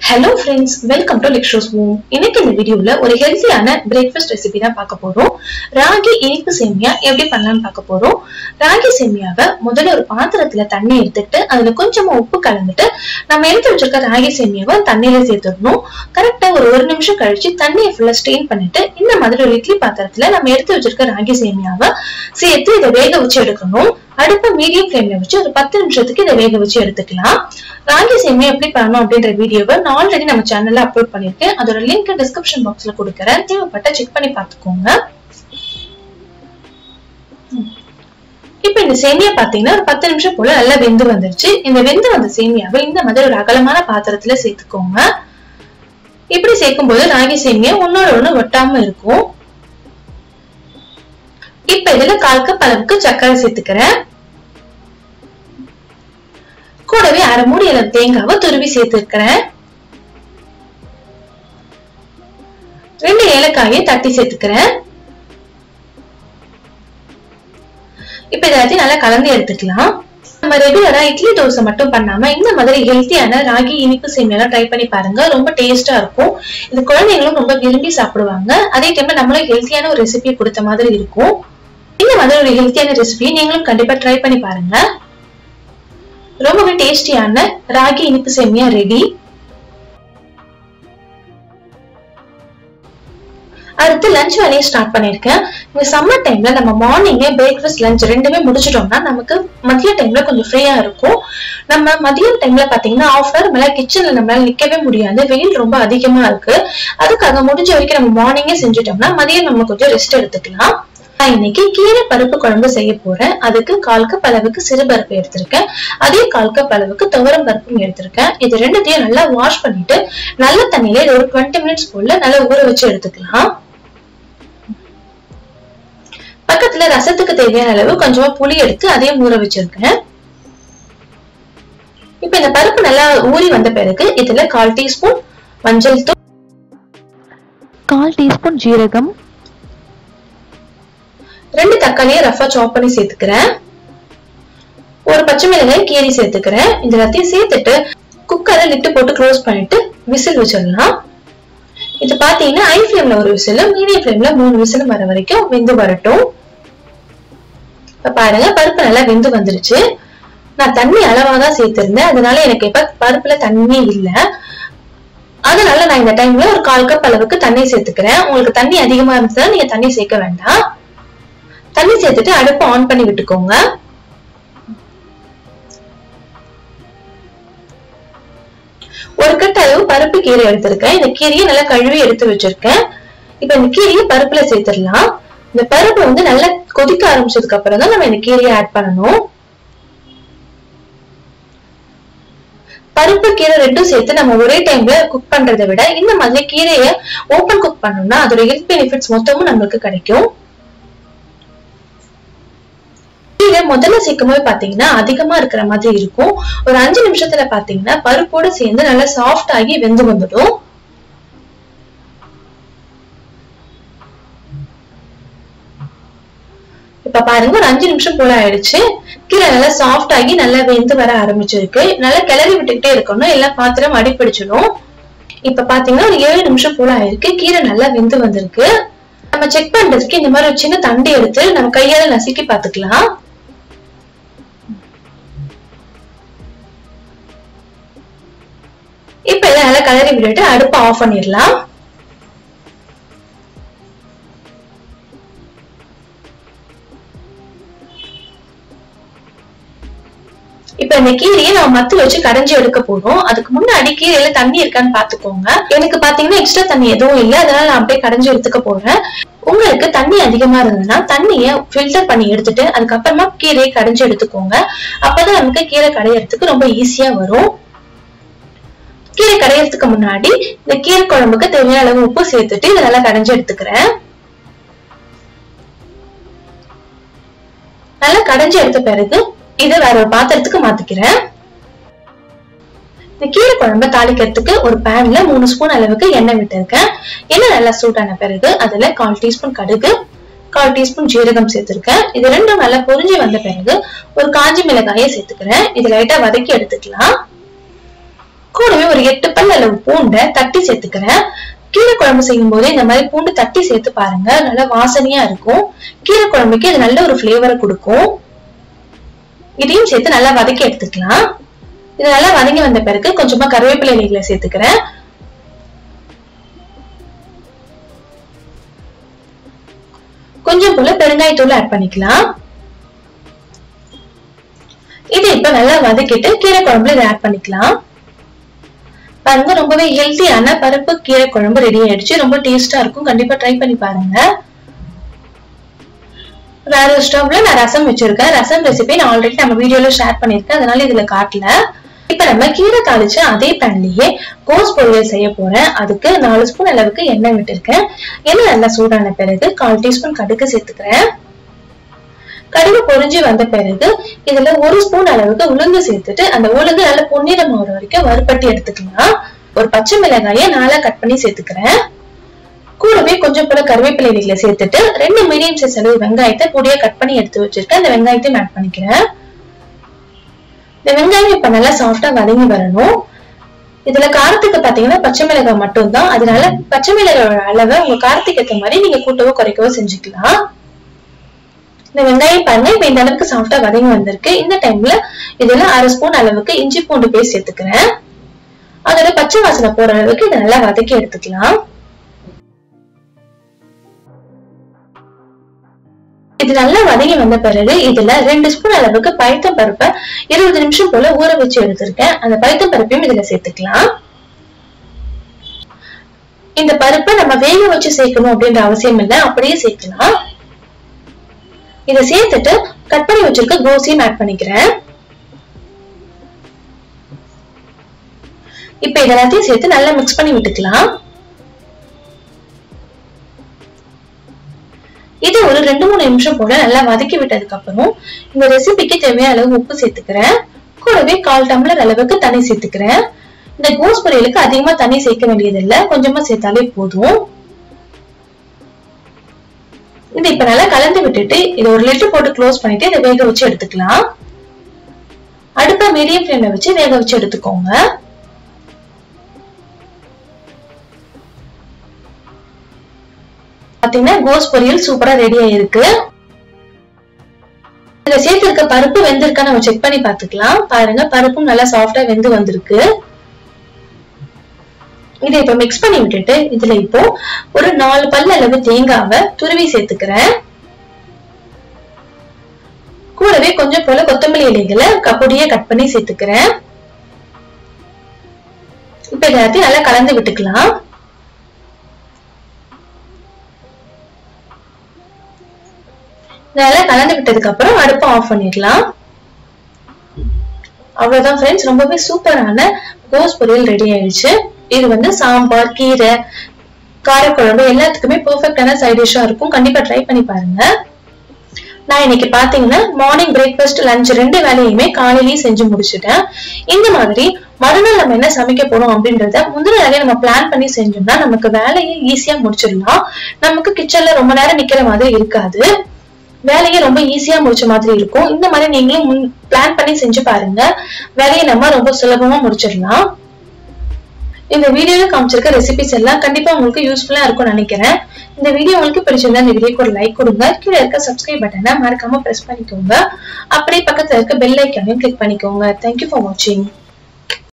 hello friends welcome to லிக்ஷோஸ் home இன்னைக்கு இந்த வீடியோல ஒரு ஹெல்த்தியான பிரேக்ஃபாஸ்ட் ரெசிபி தான் பார்க்க போறோம் ராகி இனிப்பு சேமியா எப்படி பண்ணலாம்னு பார்க்க போறோம் ராகி சேமியாவை முதல்ல ஒரு பாத்திரத்துல தண்ணி எடுத்துட்டு அதுல கொஞ்சமா உப்பு கலந்துட்டு நம்ம எடுத்து வச்சிருக்க ராகி சேமியாவை தண்ணியில சேர்த்துடணும் கரெக்டா ஒரு ஒரு நிமிஷம் கழிச்சு தண்ணியை ஃபுல்லா ஸ்ட்ரெயின் பண்ணிட்டு இந்த மாதிரி ஒரு இட்லி பாத்திரத்துல நம்ம எடுத்து வச்சிருக்க ராகி சேமியாவை சேர்த்து இதை வேக வச்சு எடுக்கணும் அடுப்பை மீடியம் ஃப்ளேம்ல வச்சு ஒரு பத்து நிமிஷத்துக்கு இதை வேக வச்சு எடுத்துக்கலாம் ராகி சேமியா எப்படி பண்ணணும் அப்படின்ற வீடியோவை நான் ஆல்ரெடி நம்ம சேனல்ல அப்லோட் பண்ணிருக்கேன் அதோட லிங்க் டிஸ்கிரிப்ஷன் பாக்ஸ்ல கொடுக்குறேன் தேவைப்பட்ட செக் பண்ணி பார்த்துக்கோங்க இப்ப இந்த சேமியா பாத்தீங்கன்னா ஒரு பத்து நிமிஷம் போல நல்லா வெந்து வந்துருச்சு இந்த வெந்து வந்த சேமியாவை இந்த மாதிரி ஒரு அகலமான பாத்திரத்துல சேர்த்துக்கோங்க இப்படி சேர்க்கும் போது ராகி சேமியா ஒன்னோட ஒண்ணு ஒட்டாம இருக்கும் இப்ப இதுல கால் கப் அளவுக்கு சர்க்கரை சேர்த்துக்கிறேன் கூடவே அரை மூடி அளவு தேங்காவை துருவி சேர்த்துக்கிறேன் ரெண்டு ஏலக்காயை தட்டி சேர்த்துக்கிறேன் இப்ப எல்லாத்தையும் நல்லா கலந்து எடுத்துக்கலாம் நம்ம ரெகுலரா இட்லி தோசை மட்டும் பண்ணாம இந்த மாதிரி ஹெல்த்தியான ராகி இனிப்பு சேமியா ட்ரை பண்ணி பாருங்க ரொம்ப டேஸ்டா இருக்கும் இது குழந்தைங்களும் ரொம்ப விரும்பி சாப்பிடுவாங்க அதே டைம்ல நம்மளும் ஹெல்த்தியான ஒரு ரெசிபி கொடுத்த மாதிரி இருக்கும் இந்த மாதிரி ஒரு ஹெல்த்தியான ரெசிபி நீங்களும் கண்டிப்பா ட்ரை பண்ணி பாருங்க ரொம்பவே டேஸ்டியான ராகி இனிப்பு சேமியா ரெடி அடுத்து லஞ்ச் வேலையை ஸ்டார்ட் பண்ணிருக்கேன் இந்த சம்மர் டைம்ல நம்ம மார்னிங் பிரேக்ஃபாஸ்ட் லஞ்ச் ரெண்டுமே முடிச்சிட்டோம்னா நமக்கு மதிய டைம்ல கொஞ்சம் ஃப்ரீயா இருக்கும் நம்ம மதியம் டைம்ல பாத்தீங்கன்னா ஆஃப் ஹவர் மேல கிச்சன்ல நம்மளால நிக்கவே முடியாது வெயில் ரொம்ப அதிகமா இருக்கு அதுக்காக முடிஞ்ச வரைக்கும் நம்ம மார்னிங்கே செஞ்சுட்டோம்னா மதியம் நம்ம கொஞ்சம் ரெஸ்ட் எடுத்துக்கலாம் நான் இன்னைக்கு கீரை பருப்பு குழம்பு செய்ய போறேன் அதுக்கு கால் கப் அளவுக்கு சிறுபருப்பு எடுத்திருக்கேன் அதே கால் கப் அளவுக்கு துவரம் பருப்பும் எடுத்திருக்கேன் இது ரெண்டுத்தையும் நல்லா வாஷ் பண்ணிட்டு நல்ல தண்ணியில ஒரு டுவெண்ட்டி மினிட்ஸ் போல நல்லா ஊற வச்சு எடுத்துக்கலாம் பக்கத்துல ரசத்துக்கு தேவையான அளவு கொஞ்சமா புளி எடுத்து அதையும் ஊற வச்சிருக்கேன் இப்ப இந்த பருப்பு நல்லா ஊறி வந்த பிறகு இதுல கால் டீஸ்பூன் மஞ்சள் தூள் கால் டீஸ்பூன் ஜீரகம் ரெண்டு தக்காளியை ரஃபா சாப் பண்ணி சேர்த்துக்கிறேன் ஒரு பச்சை மிளகாய் கீரி சேர்த்துக்கிறேன் இது எல்லாத்தையும் சேர்த்துட்டு குக்கரை லிட்டு போட்டு க்ளோஸ் பண்ணிட்டு விசில் வச்சிடலாம் இது பாத்தீங்கன்னா ஐ ஃபிளேம்ல ஒரு விசில் மீடியம் ஃபிளேம்ல மூணு விசில் வர வரைக்கும் வெந்து வரட்டும் இப்ப பாருங்க பருப்பு நல்லா வெந்து வந்துருச்சு நான் தண்ணி அளவா தான் சேர்த்திருந்தேன் அதனால எனக்கு இப்ப பருப்புல தண்ணி இல்ல அதனால நான் இந்த டைம்ல ஒரு கால் கப் அளவுக்கு தண்ணி சேர்த்துக்கிறேன் உங்களுக்கு தண்ணி அதிகமா இருந்துச்சுன்னா நீங்க தண்ணி சேர்க்க வேண்டாம் தண்ணி சேர்த்துட்டு அடுப்பு ஆன் பண்ணி விட்டுக்கோங்க ஒரு கட்டு அளவு பருப்பு கீரை எடுத்திருக்கேன் இந்த கீரையை நல்லா கழுவி எடுத்து வச்சிருக்கேன் இப்ப இந்த கீரையை பருப்புல சேர்த்துடலாம் இந்த பருப்பு வந்து நல்லா கொதிக்க ஆரம்பிச்சதுக்கு அப்புறம் தான் நம்ம இந்த கீரையை ஆட் பண்ணணும் பருப்பு கீரை ரெண்டும் சேர்த்து நம்ம ஒரே டைம்ல குக் பண்றதை விட இந்த மாதிரி கீரையை ஓப்பன் குக் பண்ணோம்னா அதோட ஹெல்த் பெனிஃபிட்ஸ் மொத்தமும் நம்மளுக்கு கிடைக்கும் கீரை முதல்ல சேர்க்கும் போது பாத்தீங்கன்னா அதிகமா இருக்கிற மாதிரி இருக்கும் ஒரு அஞ்சு நிமிஷத்துல பாத்தீங்கன்னா பருப்போட சேர்ந்து நல்லா சாஃப்ட் ஆகி வெந்து வந்துடும் இப்ப பாருங்க ஒரு அஞ்சு நிமிஷம் போல ஆயிடுச்சு கீரை நல்லா சாஃப்ட் ஆகி நல்லா வெந்து வர ஆரம்பிச்சிருக்கு நல்லா கிளறி விட்டுக்கிட்டே இருக்கணும் எல்லாம் பாத்திரம் அடிப்பிடிச்சிடும் இப்ப பாத்தீங்கன்னா ஒரு ஏழு நிமிஷம் போல ஆயிருக்கு கீரை நல்லா வெந்து வந்திருக்கு நம்ம செக் பண்றதுக்கு இந்த மாதிரி ஒரு சின்ன தண்டு எடுத்து நம்ம கையால நசுக்கி பாத்துக்கலாம் இப்ப இதை நல்லா கலரி விட்டுட்டு அடுப்பை ஆஃப் பண்ணிடலாம் இப்ப இந்த கீரையை நம்ம மத்து வச்சு கடைஞ்சி எடுக்க போறோம் அதுக்கு முன்னாடி கீரையில தண்ணி இருக்கான்னு பாத்துக்கோங்க எனக்கு பாத்தீங்கன்னா எக்ஸ்ட்ரா தண்ணி எதுவும் இல்லை அதனால நான் அப்படியே கடைஞ்சி எடுத்துக்க போறேன் உங்களுக்கு தண்ணி அதிகமா இருந்ததுன்னா தண்ணிய ஃபில்டர் பண்ணி எடுத்துட்டு அதுக்கப்புறமா கீரையை கடைஞ்சி எடுத்துக்கோங்க அப்பதான் நமக்கு கீரை கடையறதுக்கு ரொம்ப ஈஸியா வரும் கீரை கடையறதுக்கு முன்னாடி இந்த கீரை குழம்புக்கு தேவையான அளவு உப்பு சேர்த்துட்டு இதை நல்லா கடைஞ்சி எடுத்துக்கிறேன் நல்லா கடைஞ்சி எடுத்த பிறகு இதை வேற ஒரு பாத்திரத்துக்கு மாத்திக்கிறேன் இந்த கீரை குழம்ப தாளிக்கிறதுக்கு ஒரு பேன்ல மூணு ஸ்பூன் அளவுக்கு எண்ணெய் விட்டுருக்கேன் எண்ணெய் நல்லா சூட்டான பிறகு அதுல கால் டீஸ்பூன் கடுகு கால் டீஸ்பூன் ஜீரகம் சேர்த்திருக்கேன் இது ரெண்டும் நல்லா பொரிஞ்சு வந்த பிறகு ஒரு காஞ்சி மிளகாயை சேர்த்துக்கிறேன் இது லைட்டா வதக்கி எடுத்துக்கலாம் கூடவே ஒரு எட்டு பல் அளவு பூண்டை தட்டி சேர்த்துக்கிறேன் கீரை குழம்பு செய்யும் போது இந்த மாதிரி பூண்டு தட்டி சேர்த்து பாருங்க நல்லா வாசனையா இருக்கும் கீரை குழம்புக்கு இது நல்ல ஒரு ஃபிளேவரை கொடுக்கும் இதையும் சேர்த்து நல்லா வதக்கி எடுத்துக்கலாம் இது நல்லா வதங்கி வந்த பிறகு கொஞ்சமா கருவேப்பிலை இலைகளை சேர்த்துக்கிறேன் கொஞ்சம் போல பெருங்காயத்தூள் ஆட் பண்ணிக்கலாம் இது இப்ப நல்லா வதக்கிட்டு கீரை குழம்புல இதை ஆட் பண்ணிக்கலாம் பாருங்க ரொம்பவே ஹெல்த்தியான பருப்பு கீரை குழம்பு ரெடி ஆயிடுச்சு ரொம்ப டேஸ்டா இருக்கும் கண்டிப்பா ட்ரை பண்ணி பாருங்க வேற ஒரு ஸ்டவ்ல நான் ரசம் வச்சிருக்கேன் ரசம் ரெசிபி நான் ஆல்ரெடி நம்ம வீடியோல ஷேர் பண்ணிருக்கேன் அதனால இதுல காட்டல இப்ப நம்ம கீரை தாளிச்சு அதே பேன்லயே கோஸ் பொரியல் செய்ய போறேன் அதுக்கு நாலு ஸ்பூன் அளவுக்கு எண்ணெய் விட்டுருக்கேன் எண்ணெய் நல்லா சூடான பிறகு கால் டீஸ்பூன் கடுகு சேர்த்துக்கிறேன் கடுகு பொரிஞ்சு வந்த பிறகு இதுல ஒரு ஸ்பூன் அளவுக்கு உளுந்து சேர்த்துட்டு அந்த உளுந்து நல்ல பொன்னிறம் ஆகிற வரைக்கும் வறுப்பட்டி எடுத்துக்கலாம் ஒரு பச்சை மிளகாயை நாளா கட் பண்ணி சேர்த்துக்கிறேன் கூடவே கொஞ்சம் போல கருவேப்பிலை இலைகளை சேர்த்துட்டு ரெண்டு மீடியம் சைஸ் அளவு வெங்காயத்தை பொடியா கட் பண்ணி எடுத்து வச்சிருக்கேன் அந்த வெங்காயத்தையும் ஆட் பண்ணிக்கிறேன் இந்த வெங்காயம் இப்ப நல்லா சாஃப்டா வதங்கி வரணும் இதுல காரத்துக்கு பாத்தீங்கன்னா பச்சை மிளகாய் மட்டும் தான் அதனால பச்சை மிளகாயோட அளவை உங்க காரத்துக்கு ஏற்ற மாதிரி நீங்க கூட்டவோ குறைக்கவோ செஞ்சுக்கலாம் இந்த வெங்காயம் பாருங்க இப்ப இந்த அளவுக்கு சாஃப்டா வதங்கி வந்திருக்கு இந்த டைம்ல இதுல அரை ஸ்பூன் அளவுக்கு இஞ்சி பூண்டு பேஸ்ட் சேர்த்துக்கிறேன் அதோட பச்சை வாசனை போற அளவுக்கு இதை நல்லா வதக்கி எடுத்துக்கலாம் இது நல்லா வதங்கி வந்த பிறகு இதுல ரெண்டு ஸ்பூன் அளவுக்கு பைத்தம் பருப்பை இருபது நிமிஷம் போல ஊற வச்சு எடுத்திருக்கேன் அந்த பைத்தம் பருப்பையும் இதுல சேர்த்துக்கலாம் இந்த பருப்பை நம்ம வேக வச்சு சேர்க்கணும் அப்படின்ற அவசியம் இல்லை அப்படியே சேர்க்கலாம் இதை சேர்த்துட்டு கட் பண்ணி வச்சிருக்க கோசியும் ஆட் பண்ணிக்கிறேன் இப்ப இது எல்லாத்தையும் சேர்த்து நல்லா மிக்ஸ் பண்ணி விட்டுக்கலாம் இது ஒரு ரெண்டு மூணு நிமிஷம் போல நல்லா வதக்கி விட்டதுக்கு அப்புறம் இந்த ரெசிபிக்கு தேவையான அளவு உப்பு சேர்த்துக்கிறேன் கூடவே கால் டம்ளர் அளவுக்கு தண்ணி சேர்த்துக்கிறேன் இந்த கோஸ் பொரியலுக்கு அதிகமா தண்ணி சேர்க்க வேண்டியதில்லை கொஞ்சமா சேர்த்தாலே போதும் இது இப்ப நல்லா கலந்து விட்டுட்டு இதை ஒரு லிட்டர் போட்டு க்ளோஸ் பண்ணிட்டு இதை வேக வச்சு எடுத்துக்கலாம் அடுப்பை மீடியம் ஃப்ளேம்ல வச்சு வேக வச்சு எடுத்துக்கோங்க பாத்தீங்கன்னா கோஸ் பொரியல் சூப்பரா ரெடி ஆயிருக்கு இதுல சேர்த்திருக்க பருப்பு வெந்திருக்கா நம்ம செக் பண்ணி பாத்துக்கலாம் பாருங்க பருப்பும் நல்லா சாஃப்டா வெந்து வந்திருக்கு இதை இப்ப மிக்ஸ் பண்ணி விட்டுட்டு இதுல இப்போ ஒரு நாலு பல் அளவு தேங்காவை துருவி சேர்த்துக்கிறேன் கூடவே கொஞ்சம் போல கொத்தமல்லி இலைகளை கப்பொடியே கட் பண்ணி சேர்த்துக்கிறேன் இப்ப எல்லாத்தையும் நல்லா கலந்து விட்டுக்கலாம் நல்லா கலந்து விட்டதுக்கு அப்புறம் அடுப்பை ஆஃப் பண்ணிடலாம் அவ்வளவுதான் ஃப்ரெண்ட்ஸ் ரொம்பவே சூப்பரான கோஸ் பொரியல் ரெடி ஆயிடுச்சு இது வந்து சாம்பார் கீரை காரக்குழம்பு எல்லாத்துக்குமே பெர்ஃபெக்டான சைட் டிஷ்ஷா இருக்கும் கண்டிப்பா ட்ரை பண்ணி பாருங்க நான் இன்னைக்கு பாத்தீங்கன்னா மார்னிங் பிரேக்ஃபாஸ்ட் லஞ்ச் ரெண்டு வேலையுமே காலையிலேயே செஞ்சு முடிச்சுட்டேன் இந்த மாதிரி மறுநாள் நம்ம என்ன சமைக்க போறோம் அப்படின்றத முந்தின வேலையை நம்ம பிளான் பண்ணி செஞ்சோம்னா நமக்கு வேலையை ஈஸியா முடிச்சிடலாம் நமக்கு கிச்சன்ல ரொம்ப நேரம் நிக்கிற மாதிரி இருக்காது வேலையை ரொம்ப ஈஸியா முடிச்ச மாதிரி இருக்கும் இந்த மாதிரி நீங்களும் முன் பிளான் பண்ணி செஞ்சு பாருங்க வேலையை நம்ம ரொம்ப சுலபமா முடிச்சிடலாம் இந்த வீடியோல காமிச்சிருக்க ரெசிபிஸ் எல்லாம் கண்டிப்பா உங்களுக்கு யூஸ்ஃபுல்லா இருக்கும்னு நினைக்கிறேன் இந்த வீடியோ உங்களுக்கு பிடிச்சிருந்தா இந்த வீடியோக்கு ஒரு லைக் கொடுங்க கீழே இருக்க சப்ஸ்கிரைப் பட்டனை மறக்காம பிரஸ் பண்ணிக்கோங்க அப்படியே பக்கத்துல இருக்க பெல் ஐக்கானையும் கிளிக் பண்ணிக்கோங்க தேங்க்யூ ஃபார் வாட்சிங்